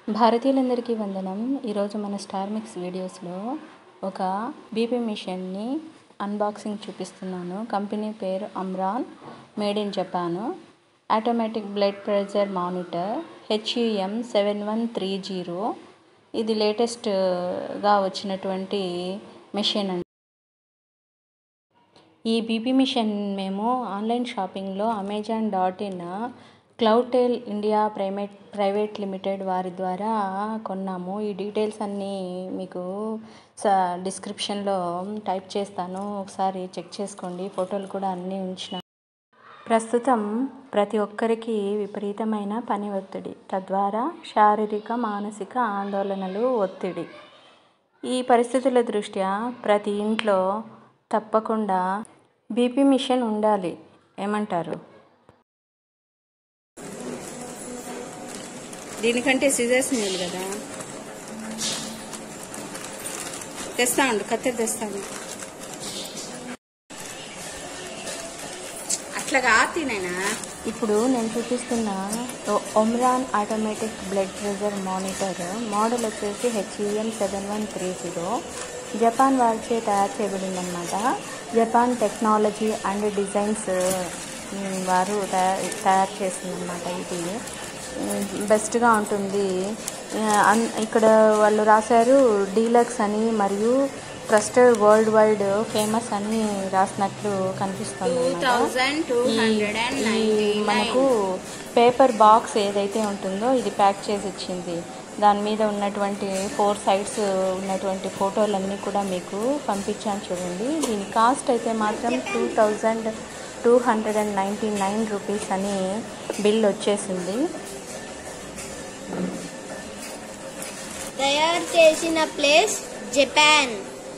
భారతీయులందరికీ వందనం ఈరోజు మన స్టార్ మిక్స్ వీడియోస్లో ఒక బీపీ మిషన్ని అన్బాక్సింగ్ చూపిస్తున్నాను కంపెనీ పేరు Omron made in Japan automatic blood pressure monitor HEM seven one three zero ఇది లేటెస్ట్గా వచ్చినటువంటి మిషన్ అండి ఈ బీపీ మిషన్ మేము ఆన్లైన్ షాపింగ్లో Amazon dot in Cloudtail India private private limited వారి ద్వారా కొన్నాము ఈ డీటెయిల్స్ అన్నీ మీకు స డిస్క్రిప్షన్లో టైప్ చేస్తాను ఒకసారి చెక్ చేసుకోండి ఫోటోలు కూడా అన్నీ ఉంచిన ప్రస్తుతం ప్రతి ఒక్కరికి విపరీతమైన పని ఒత్తిడి తద్వారా శారీరక మానసిక ఆందోళనలు ఒత్తిడి ఈ పరిస్థితుల దృష్ట్యా ప్రతి ఇంట్లో తప్పకుండా బీపీ మిషన్ ఉండాలి ఏమంటారు దీనికంటే సిజర్స్ మేలు కదా తెస్తా ఉండు కత్తెర తెస్తాను అట్లాగా తినైనా ఇప్పుడు నేను చూపిస్తున్న Omron automatic blood pressure monitor model వచ్చేసి HEM seven one three zero Japan వారిచే తయారు చేయబడిందనమాట జపాన్ టెక్నాలజీ అండ్ డిజైన్స్ వారు తయారు తయారు చేసిందనమాట ఇది బెస్ట్గా ఉంటుంది ఇక్కడ వాళ్ళు రాశారు డీలక్స్ అని మరియు ట్రస్టెడ్ వరల్డ్ వైడ్ ఫేమస్ అని రాసినట్లు కనిపిస్తుంది మనకు పేపర్ బాక్స్ ఏదైతే ఉంటుందో ఇది ప్యాక్ చేసి ఇచ్చింది దాని మీద ఉన్నటువంటి ఫోర్ సైడ్స్ ఉన్నటువంటి ఫోటోలన్నీ కూడా మీకు పంపించాను చూడండి దీని కాస్ట్ అయితే మాత్రం two thousand two hundred and ninety nine rupees అని బిల్ వచ్చేసింది తయారు చేసిన ప్లేస్ జపాన్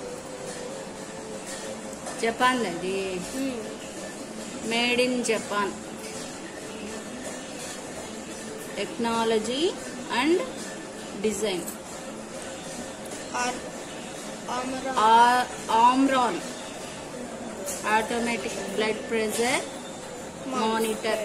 జపాన్ అది made in Japan technology and design Omron automatic blood pressure monitor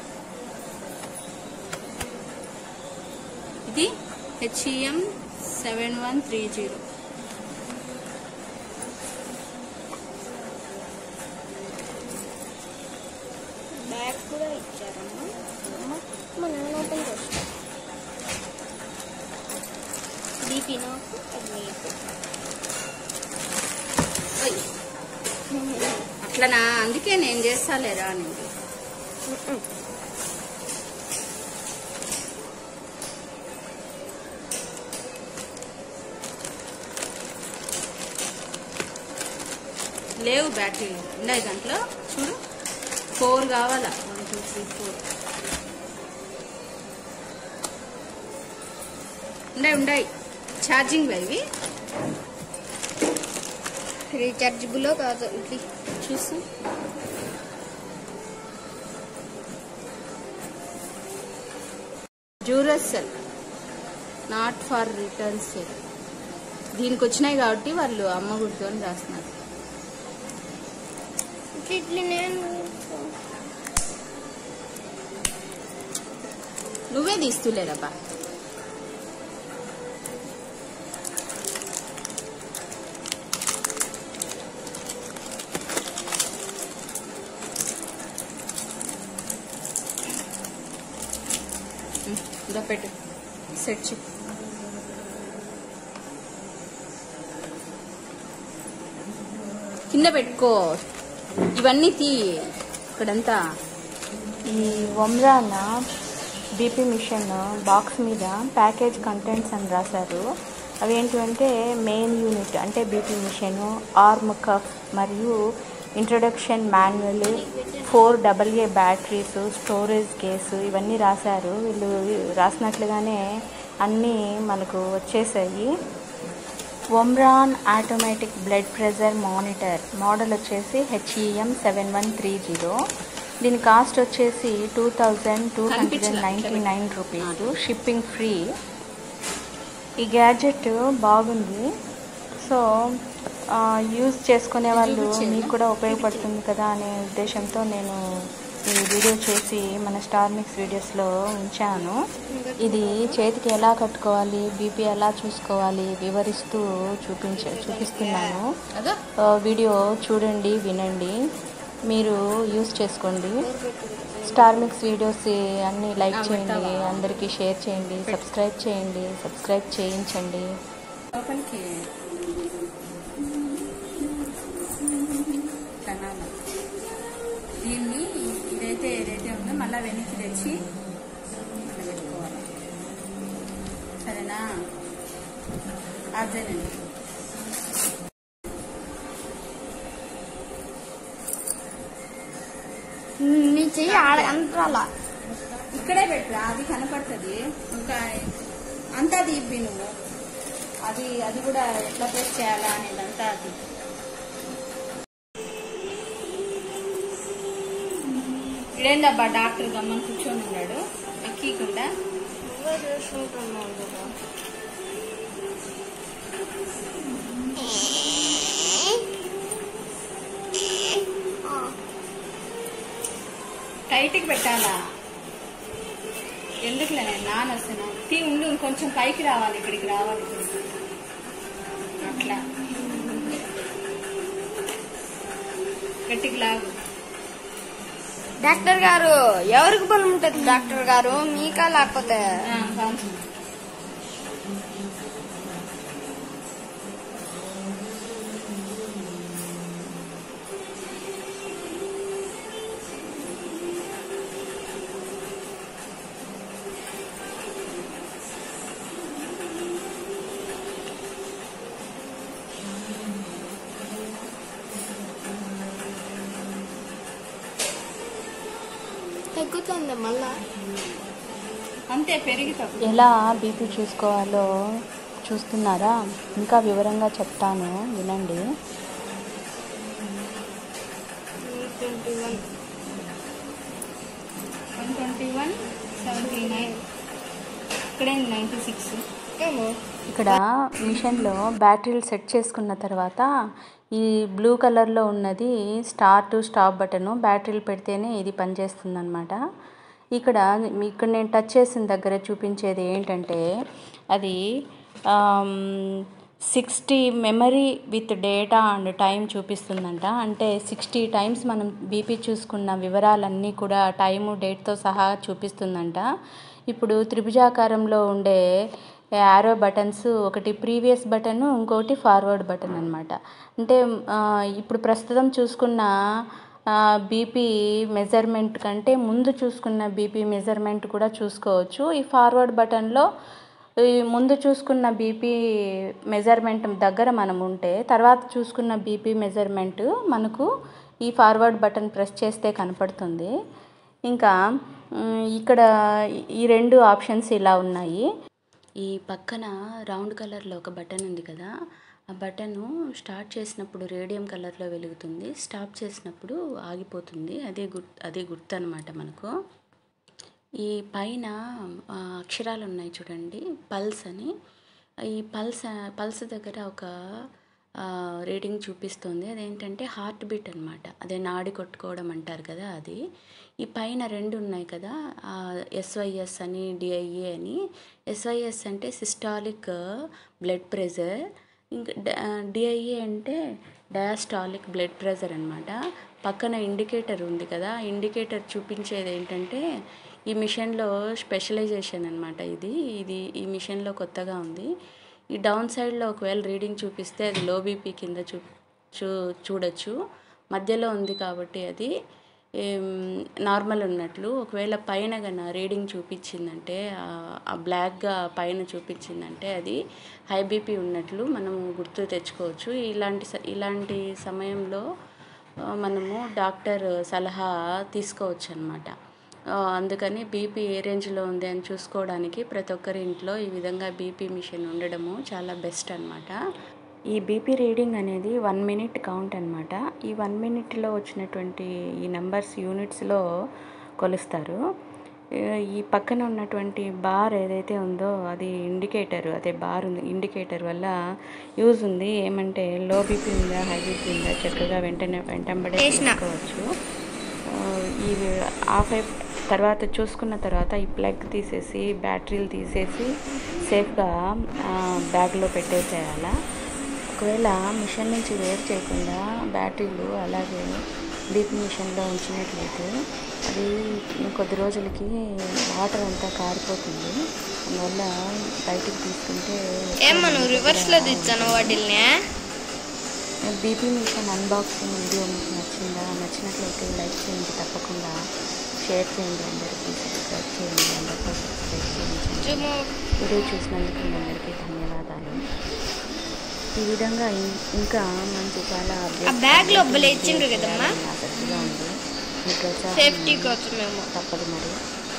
ఇది HEM seven one three zero bag కూడా ఇచ్చారమ్మా మా నాన్న ఓపెన్ చేస్తా బీపీ నాకు అది మీకు అట్లనా అందుకే నేను చేస్తాలేరా అని లేవు బ్యాటరీలు ఉన్నాయి దాంట్లో చూడు ఫోర్ కావాలా వన్ టూ త్రీ ఫోర్ ఉన్నాయి ఉన్నాయి ఛార్జింగ్ ఇవి రీఛార్జబుల్ కాదు ఇది చూస్తాం Duracell not for return cell దీనికి వచ్చినాయి కాబట్టి వాళ్ళు అమ్మ గుర్తు అని రాస్తున్నారు ఇట్లా నేను నువ్వే తీస్తులేరబ్బా ఇదో పెట్టు సెట్ చెప్పు కింద పెట్టుకో ఇవన్నీ తీ ఇక్కడంతా ఈ ఒమ్రాన్ బీపీ మిషన్ బాక్స్ మీద ప్యాకేజ్ కంటెంట్స్ అని రాశారు అవి ఏంటంటే మెయిన్ యూనిట్ అంటే బీపీ మిషన్ ఆర్మ్ కప్ మరియు introduction manual four double A batteries storage case ఇవన్నీ రాశారు వీళ్ళు రాసినట్లుగానే అన్నీ మనకు వచ్చేసాయి Omron automatic blood pressure monitor model వచ్చేసి HEM seven one three zero దీని కాస్ట్ వచ్చేసి two thousand two hundred and ninety nine rupees shipping free ఈ గ్యాడ్జెట్ బాగుంది సో యూజ్ చేసుకునే వాళ్ళు మీకు కూడా ఉపయోగపడుతుంది కదా అనే ఉద్దేశంతో నేను ఈ వీడియో చేసి మన స్టార్ మిక్స్ వీడియోస్లో ఉంచాను ఇది చేతికి ఎలా కట్టుకోవాలి బీపీ ఎలా చూసుకోవాలి వివరిస్తూ చూపించ చూపిస్తున్నాను ఆ, వీడియో చూడండి వినండి మీరు యూస్ చేసుకోండి స్టార్ మిక్స్ వీడియోస్ అన్నీ లైక్ చేయండి అందరికీ షేర్ చేయండి సబ్స్క్రైబ్ చేయండి సబ్స్క్రైబ్ చేయించండి లోపలికి కనాల దీన్ని ఇదైతే ఏదైతే ఉందో మళ్ళీ వెనక్కి తెచ్చి మళ్ళీ పెట్టుకోవాలి సరేనా అదేనండి నీ చెయ్యి ఆడ అంతరాల ఇక్కడే పెట్టురా అది కనపడుతుంది ఇంకా అంతా తీపి నువ్వు అది అది కూడా ఎట్లా ప్రెస్ చేయాలా అనేదంతా అది ఇడేందబ్బా డాక్టర్ గమ్మని కూర్చొని ఉన్నాడు ఎక్కకుండా నువ్వే చూసుకుంటున్నావు కదా టైట్కి పెట్టాలా ఎందుకులే నేను నాన్న వస్తున్నా తీ ఉండు కొంచెం పైకి రావాలి ఇక్కడికి రావాలి ఇక్కడికి అట్లా గట్టికి లాగు డాక్టర్ గారు ఎవరికి బలం ఉంటుంది డాక్టర్ గారు మీకా లేకపోతే ఆ, కాదు. తగ్గుతుంది మళ్ళా అంతే పెరిగి తగ్గు ఎలా బీపీ చూసుకోవాలో చూస్తున్నారా ఇంకా వివరంగా చెప్తాను వినండి twenty one one twenty one seventy nine ఇక్కడే నైంటీ సిక్స్ ఏమో ఇక్కడ మిషన్లో బ్యాటరీలు సెట్ చేసుకున్న తర్వాత ఈ బ్లూ కలర్లో ఉన్నది స్టార్ట్ స్టాప్ బటన్ బ్యాటరీలు పెడితేనే ఇది పనిచేస్తుంది అనమాట ఇక్కడ మీ- ఇక్కడ నేను టచ్ చేసిన దగ్గర చూపించేది ఏంటంటే అది sixty memory with data and time చూపిస్తుందంట అంటే సిక్స్టీ టైమ్స్ మనం బీపీ చూసుకున్న వివరాలన్నీ కూడా టైము డేట్తో సహా చూపిస్తుందంట ఇప్పుడు త్రిభుజాకారంలో ఉండే యారో బటన్స్ ఒకటి ప్రీవియస్ బటన్ ఇంకోటి ఫార్వర్డ్ బటన్ అనమాట అంటే ఆ, ఇప్పుడు ప్రస్తుతం చూసుకున్న బీపీ మెజర్మెంట్ కంటే ముందు చూసుకున్న బీపీ మెజర్మెంట్ కూడా చూసుకోవచ్చు ఈ ఫార్వర్డ్ బటన్లో ఈ ముందు చూసుకున్న బీపీ మెజర్మెంట్ దగ్గర మనం ఉంటే తర్వాత చూసుకున్న బీపీ మెజర్మెంట్ మనకు ఈ ఫార్వర్డ్ బటన్ ప్రెస్ చేస్తే కనపడుతుంది ఇంకా మ్, ఇక్కడ ఈ రెండు ఆప్షన్స్ ఇలా ఉన్నాయి ఈ పక్కన రౌండ్ కలర్లో ఒక బటన్ ఉంది కదా ఆ బటన్ స్టార్ట్ చేసినప్పుడు రేడియం కలర్లో వెలుగుతుంది స్టాప్ చేసినప్పుడు ఆగిపోతుంది అదే గుర్తు అదే గుర్తు అనమాట మనకు ఈ పైన ఆ, అక్షరాలు ఉన్నాయి చూడండి పల్స్ అని ఈ పల్స్ పల్స్ దగ్గర ఒక ఆ, రీడింగ్ చూపిస్తుంది అదేంటంటే హార్ట్ బీట్ అనమాట అదే నాడి కొట్టుకోవడం అంటారు కదా అది ఈ పైన రెండు ఉన్నాయి కదా ఎస్వైఎస్ అని డిఐఏ అని ఎస్వైఎస్ అంటే సిస్టాలిక్ బ్లడ్ ప్రెషర్ ఇంకా డిఐఏ అంటే డయాస్టాలిక్ బ్లడ్ ప్రెషర్ అనమాట పక్కన ఇండికేటర్ ఉంది కదా ఇండికేటర్ చూపించేది ఏంటంటే ఈ మిషన్లో స్పెషలైజేషన్ అనమాట ఇది ఇది ఈ మిషన్లో కొత్తగా ఉంది ఈ డౌన్ సైడ్లో ఒకవేళ రీడింగ్ చూపిస్తే అది లో బీపీ కింద చూ చూ చూడొచ్చు మధ్యలో ఉంది కాబట్టి అది ఏం, నార్మల్ ఉన్నట్లు ఒకవేళ పైన గన రీడింగ్ చూపించిందంటే ఆ- ఆ బ్లాక్గా పైన చూపించిందంటే అది హై బీపీ ఉన్నట్లు మనం గుర్తు తెచ్చుకోవచ్చు ఇలాంటి స- ఇలాంటి సమయంలో ఆ, మనము డాక్టర్ సలహా తీసుకోవచ్చు అనమాట అందుకని బీపీ ఏ రేంజ్లో ఉంది అని చూసుకోవడానికి ప్రతి ఒక్కరి ఇంట్లో ఈ విధంగా బీపీ మిషన్ ఉండడము చాలా బెస్ట్ అనమాట ఈ బీపీ రీడింగ్ అనేది వన్ మినిట్ కౌంట్ అనమాట ఈ వన్ మినిట్లో వచ్చినటువంటి ఈ నెంబర్స్ యూనిట్స్లో కొలుస్తారు ఏ- ఈ పక్కన ఉన్నటువంటి బార్ ఏదైతే ఉందో అది ఇండికేటర్ అదే బార్ ఉంది ఇండికేటర్ వల్ల యూజ్ ఉంది ఏమంటే లో బీపీ ఉందా హై బీపీ ఉందా చక్కగా వెంటనే వెంటబడే చేసిన. తెలుసుకోవచ్చు ఆ, ఈ ఆఫ్ అయి తర్వాత చూసుకున్న తర్వాత ఈ ప్లగ్ తీసేసి బ్యాటరీలు తీసేసి సేఫ్గా బ్యాగ్లో పెట్టేసేయాలా ఒకవేళ మిషన్ నుంచి వేరు చేయకుండా బ్యాటరీలు అలాగే డీప్ మిషన్లో ఉంచినట్లయితే అది కొద్ది రోజులకి వాటర్ అంతా కారిపోతుంది అందువల్ల బయటికి తీసుకుంటే ఏమ్మా నువ్వు రివర్స్లో తెచ్చాను వాటిల్ని బీపీ మిషన్ అన్బాక్సింగ్ వీడియో మీకు నచ్చిందా నచ్చినట్లయితే లైక్ చేయండి తప్పకుండా షేర్ చేయండి అందరికీ సబ్స్క్రైబ్ చేయండి అందరితో సబ్స్క్రైబ్ చేయించండి చూము వీడియో చూసినందుకు మీ అందరికీ ధన్యవాదాలు ఈ విధంగా ఇం- ఇంకా మంచి చాలా ఆ బ్యాగ్ లో భలే ఇచ్చిండ్రు కదమ్మా? ఆసక్తిగా ఉంది మీ ప్రోత్సాహం సేఫ్టీ కోసమేమో తప్పదు మరి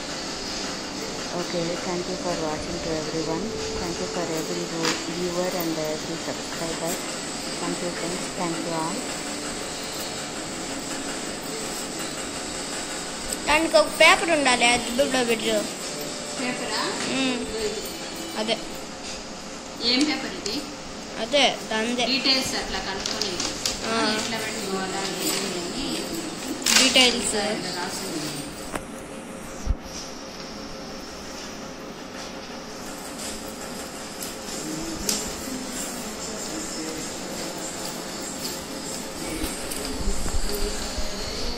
okay thank you for watching to everyone thank you for every viewer and every subscriber thank you friends thank you all దానికి ఒక పేపర్ ఉండాలి అది బిడ్డ పెట్టు పేపరా ఉమ్. అదే ఏం పేపర్ ఇది అదే దాందే డీటెయిల్స్ అట్లా కనుక్కొని ఆ. ఎట్లా పెట్టుకోవాలా ఏంటి అని డీటెయిల్స్ ఇట్లా రాసింది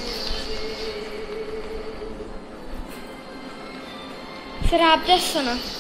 సరే ఆప్ చేస్తాను